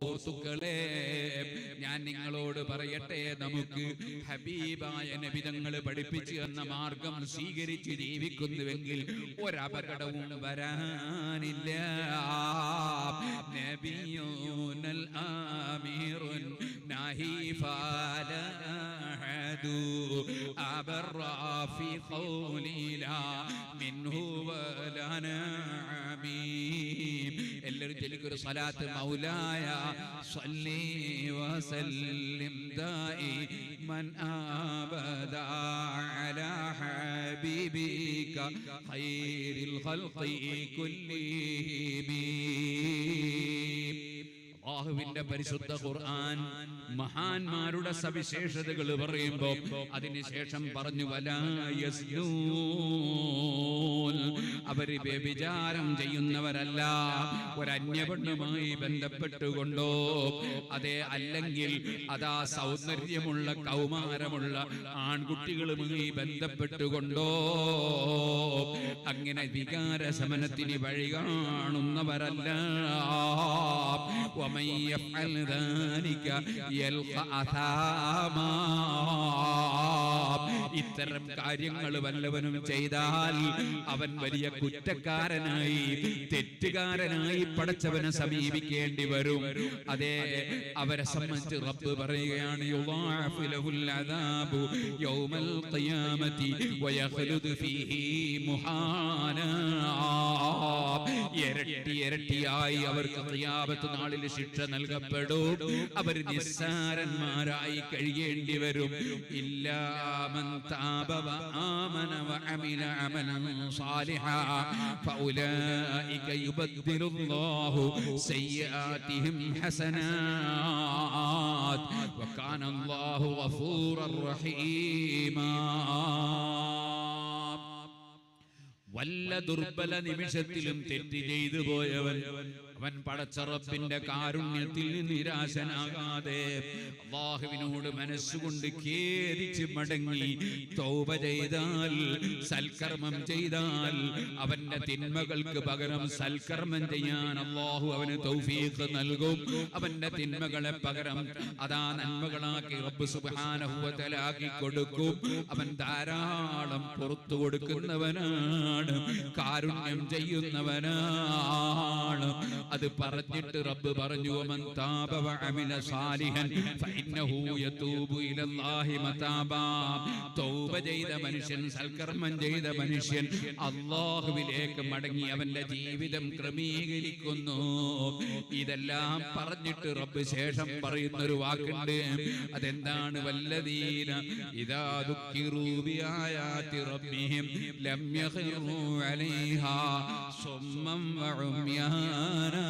സുഹൃത്തുക്കളെ ഞാൻ നിങ്ങളോട് പറയട്ടെ നമുക്ക് ഹബീബായ നബിതങ്ങൾ പഠിപ്പിച്ചു എന്ന മാർഗം സ്വീകരിച്ച് ജീവിക്കുന്നുവെങ്കിൽ ഒരപകടവും വരാനില്ല നബിയൂനൽ ആമീറുൻ നാഹി ഫാല അഹദു അബറാ في قولي لا منه ولا نعميم എല്ലാവരും ചൊല്ലിക്കൊരു സ്വലാത്ത് മൗലായ സ്വല്ലി വസല്ലിം ദായി മൻ ആബദ അലാ ഹബീബിക ഖൈറിൽ ഖൽഖി കുല്ലിഹിം അള്ളാഹുവിന്റെ പരിശുദ്ധ ഖുർആൻ മഹാന്മാരുടെ സവിശേഷതകൾ പറയുമ്പോ അതിനുശേഷം പറഞ്ഞു വലായസ്നൂൻ അവര് വ്യഭിചാരം ചെയ്യുന്നവരല്ല ഒരന്യപെണ്ണുമായി ബന്ധപ്പെട്ടുകൊണ്ടോ അതെ അല്ലെങ്കിൽ അതാ സൗന്ദര്യമുള്ള കൗമാരമുള്ള ആൺകുട്ടികളുമായി ബന്ധപ്പെട്ടുകൊണ്ടോ അങ്ങനെ വികാര ശമനത്തിന് വഴി കാണുന്നവരല്ല ومن يفعل ذلك يلقى أثاما ഇത്തരം കാര്യങ്ങൾ വല്ലവനും ചെയ്താൽ അവൻ വലിയ കുറ്റക്കാരനായി തെറ്റുകാരനായി പടച്ചവനെ സമീപിക്കേണ്ടി വരും അതെ അവരെ സംബന്ധിച്ച് റബ്ബ് പറയുകയാണ് യുളാഫു ലഹുൽ അദാബു യൗമൽ ഖിയാമത്തി വയഖ്ലുദു ഫീഹി മുഹാനാ ഇരട്ടി ഇരട്ടിയായി അവർക്ക് ഖിയാമത്ത് നാളിൽ ശിക്ഷ നൽകപ്പെടും അവർ നിസ്സാരന്മാരായി കഴിയേണ്ടി വരും ഇല്ലാമൻ താബ വആമന വഅമില അമലൻ സാലിഹാ ഫൗലൈക യുബദ്ദിലുല്ലാഹു സയ്യിആതിഹിം ഹസനാത് വകാന അല്ലാഹു ഗഫൂറർ റഹീമാ വല്ല ദുർബല നിമിഷത്തിലും തെറ്റ് ചെയ്തു പോയവൻ അവൻ പടച്ചറപ്പിന്റെ കാരുണ്യത്തിൽ നിരാശനാകാതെ അള്ളാഹുവിനോട് മനസ്സുകൊണ്ട് ഖേദിച്ച് മടങ്ങി തൗബ ചെയ്താൽ സൽക്കർമ്മം ചെയ്താൽ അവന്റെ തിന്മകൾക്ക് പകരം സൽക്കർമ്മം ചെയ്യാൻ അള്ളാഹു അവന് തൗഫീഖ് നൽകും അവന്റെ തിന്മകളെ പകരം അതാ നന്മകളാക്കി റബ്ബ് സുബ്ഹാനഹുവതലാക്കി കൊടുക്കും അവൻ ധാരാളം പുറത്തു കൊടുക്കുന്നവനാണ് കാരുണ്യം ചെയ്യുന്നവനാണ് അത് പറഞ്ഞിട്ട് റബ്ബ് പറഞ്ഞു "വമൻ താബ വഅമില സാലിഹൻ ഫഇന്നഹു യതൂബു ഇലല്ലാഹി മതാബാ." തൗബ ചെയ്ത മനുഷ്യൻ സൽക്കർമ്മം ചെയ്ത മനുഷ്യൻ അള്ളാഹുവിലേക്ക് മടങ്ങി അവന്റെ ജീവിതം ക്രമീകരിക്കുന്നു ഇതെല്ലാം പറഞ്ഞിട്ട് റബ്ബ് ശേഷം പറയുന്ന ഒരു വാക്കുണ്ട് അതെന്താണ് വല്ലദീന ഇദാ ദുഃഖിറൂ ബിആയാതി റബ്ബിഹിം ലം യഖിറൂ അലൈഹാ സുമ്മം വഉമ്യാനാ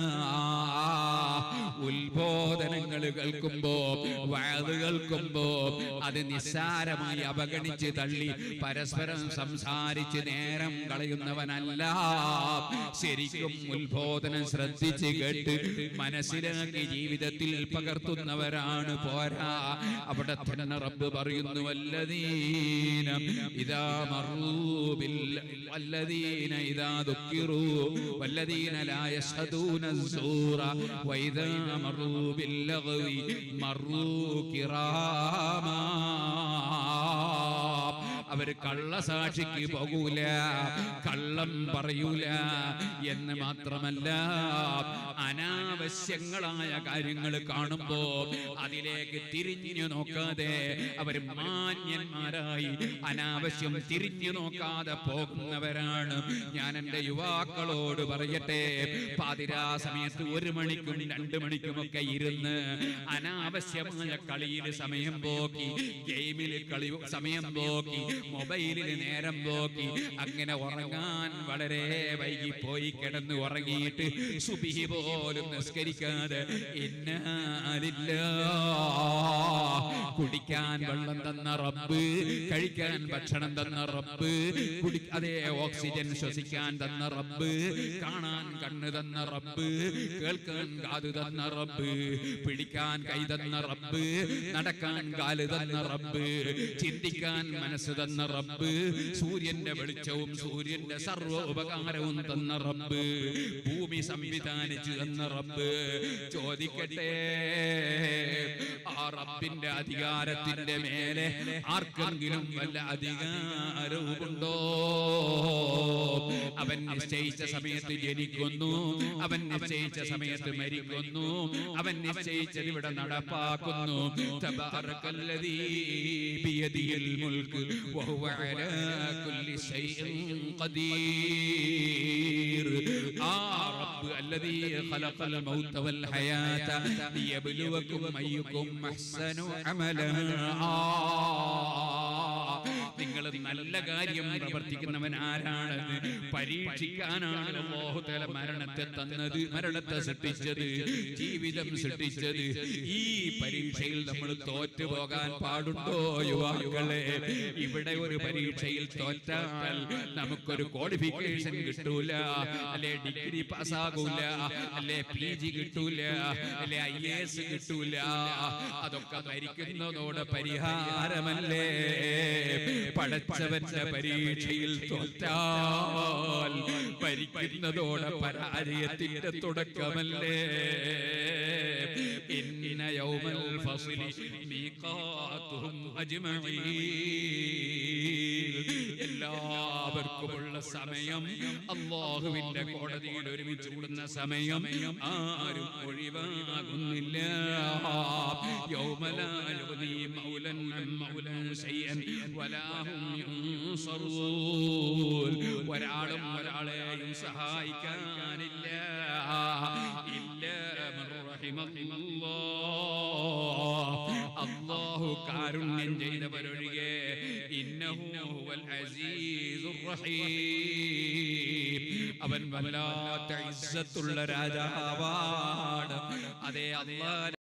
ഉത്ബോധനങ്ങൾ കേൾക്കുമ്പോ വയത് കേൾക്കുമ്പോ അത് നിസ്സാരമായി അവഗണിച്ച് തള്ളി പരസ്പരം സംസാരിച്ച് നേരം കളയുന്നവനല്ല ശരിക്കും ഉത്ബോധനം ശ്രദ്ധിച്ച് കേട്ട് മനസ്സിലാക്കി ജീവിതത്തിൽ പകർത്തുന്നവരാണ് പോരാ അവിടെ തന്നെ റബ്ബ് പറയുന്നു വല്ലദീന ഇതാ മറൂബിൽ വല്ലദീന ഇതാ ദുഃഖിറൂ വല്ലദീന ലാ യശ്ഹദൂന الزور وإذا مروا باللغو مروا كراما അവർ കള്ളസാക്ഷിക്ക് പോകൂല കള്ളം പറയൂല എന്ന് മാത്രമല്ല അനാവശ്യങ്ങളായ കാര്യങ്ങൾ കാണുമ്പോ അതിലേക്ക് തിരിഞ്ഞു നോക്കാതെ അവർ മാന്യന്മാരായി അനാവശ്യം തിരിഞ്ഞു നോക്കാതെ പോകുന്നവരാണ് ഞാൻ എൻ്റെ യുവാക്കളോട് പറയട്ടെ പാതിരാ സമയത്ത് ഒരു മണിക്കും രണ്ടു മണിക്കുമൊക്കെ ഇരുന്ന് അനാവശ്യമായ കളിയിൽ സമയം പോക്കി ഗെയിമിൽ കളി സമയം പോക്കി മൊബൈലിൽ നേരം പോക്കി അങ്ങനെ ഉറങ്ങാൻ വളരെ വൈകി പോയി കിടന്ന് ഉറങ്ങിയിട്ട് സുബിഹി പോലും നിസ്കരിക്കാതെ ഇന്നാലില്ല കുടിക്കാൻ വെള്ളം തന്ന റബ്ബ് കഴിക്കാൻ ഭക്ഷണം തന്ന റബ്ബ് കുടി അതേ ഓക്സിജൻ ശ്വസിക്കാൻ തന്ന റബ്ബ് കാണാൻ കണ്ണ് തന്ന റബ്ബ് കേൾക്കാൻ കാത് തന്ന റബ്ബ് പിടിക്കാൻ കൈ തന്ന റബ്ബ് നടക്കാൻ കാല് തന്ന റബ്ബ് ചിന്തിക്കാൻ മനസ്സ് തന്ന റബ്ബ് സൂര്യന്റെ വെളിച്ചവും സൂര്യന്റെ സർവ്വ ഉപകാരവും തന്ന റബ്ബ് ഭൂമി സംവിധാനിച്ചു തന്ന റബ്ബ് ചോദിക്കട്ടെ ആ റബ്ബിന്റെ അധികാരത്തിന്റെ മേലെ ആർക്കെങ്കിലും വല്ല അധികാരവുമുണ്ടോ അവൻ നിശ്ചയിച്ച സമയത്ത് ജനിക്കുന്നു അവൻ നിശ്ചയിച്ച സമയത്ത് മരിക്കുന്നു അവൻ നിശ്ചയിച്ചത് ഇവിടെ നടപ്പാക്കുന്നു തബാറക്കല്ലദീ ബിയദിഹിൽ മുൽക്ക് വഹുവ അലാ കുല്ലി ശൈഇൻ ഖദീർ ആ റബ്ബ് അല്ലദീ ഖലഖൽ മൗത വൽ ഹയാത ലിയബ്ലുവകും അയ്യുകും അഹ്സനു അമലാ നിങ്ങൾ നല്ല കാര്യം പ്രവർത്തിക്കുന്നവൻ ആരാണെന്ന് പരീക്ഷിക്കാനാണ് അല്ലാഹു തആല മരണത്തെ തന്നത് മരണത്തെ സൃഷ്ടിച്ചത് ജീവിതം സൃഷ്ടിച്ചത് ഈ പരീക്ഷയിൽ നമ്മൾ തോറ്റു പോകാൻ പാടുണ്ടോ യുവാക്കളെ ഇവിടെ ഒരു പരീക്ഷയിൽ തോറ്റാൽ നമുക്കൊരു ക്വാളിഫിക്കേഷൻ കിട്ടൂല അല്ലെ ഡിഗ്രി പാസ്സാകൂല അല്ലെ പി ജി കിട്ടൂല അല്ലെ ഐ എസ് കിട്ടൂല അതൊക്കെ മരിക്കുന്നതോടെ പരിഹാരമല്ലേ പടച്ചവന്റെ പരീക്ഷയിൽ തോറ്റാൽ ഭരിക്കുന്നതോടെ പരാജയത്തിന്റെ തുടക്കമല്ലേ ഇന്ന യൗമൽ ഫസ്ലി മീഖാത്തുഹും അജ്മഈൻ എല്ലാവർക്കുമുള്ള സമയം അള്ളാഹുവിന്റെ കോടതിയിൽ ഒരുമിച്ച് കൂടുന്ന സമയം ആരും ഒഴിവാകുന്നില്ല യൗമലാ യുഗ്നി മൗലൻ അൻ മൗലൻ ശൈഅൻ വലാ ഹും യുൻസറൂൻ ഒരാളും ഒരാളെയും സഹായിക്കാനില്ല ഇല്ല മൻ റഹിമല്ലാഹ് അല്ലാഹു കാരുണ്യം ചെയ്തവരൊഴികെ ഇന്നഹു ഹുവൽ അസീസുർ റഹീം അവൻ വല്ലാത്ത ഇസ്സത്തുള്ള രാജാവാണ് അതേ അല്ലാഹ്